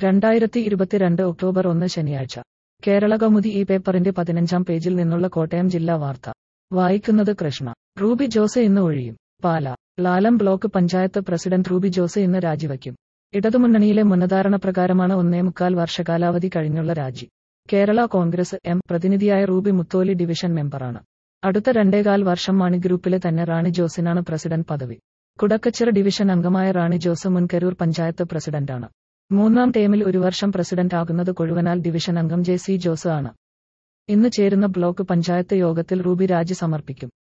രണ്ടായിരത്തി ഇരുപത്തിരണ്ട് ഒക്ടോബർ ഒന്ന് ശനിയാഴ്ച കേരള കൗമുദി ഈ പേപ്പറിന്റെ പതിനഞ്ചാം പേജിൽ നിന്നുള്ള കോട്ടയം ജില്ലാ വാർത്ത വായിക്കുന്നത് കൃഷ്ണ റൂബി ജോസ് ഇന്ന് ഒഴിയും പാല ലാലം ബ്ലോക്ക് പഞ്ചായത്ത് പ്രസിഡന്റ് റൂബി ജോസ് ഇന്ന് രാജിവയ്ക്കും ഇടതുമുന്നണിയിലെ മുന്നധാരണ പ്രകാരമാണ് ഒന്നേമുക്കാൽ വർഷകാലാവധി കഴിഞ്ഞുള്ള രാജി കേരള കോൺഗ്രസ് എം പ്രതിനിധിയായ റൂബി മുത്തോലി ഡിവിഷൻ മെമ്പറാണ് അടുത്ത രണ്ടേകാൽ വർഷം മാണി ഗ്രൂപ്പിലെ തന്നെ റാണി ജോസിനാണ് പ്രസിഡന്റ് പദവി കുടക്കച്ചിറ ഡിവിഷൻ അംഗമായ റാണി ജോസ് മുൻ കരൂർ പഞ്ചായത്ത് പ്രസിഡന്റാണ് മൂന്നാം ടേമിൽ ഒരു വർഷം പ്രസിഡന്റ് ആകുന്നത് കൊഴുവനാൽ ഡിവിഷൻ അംഗം ജെ സി ജോസ് ആണ് ഇന്ന് ചേരുന്ന ബ്ലോക്ക് പഞ്ചായത്ത് യോഗത്തിൽ റൂബി രാജി സമർപ്പിക്കും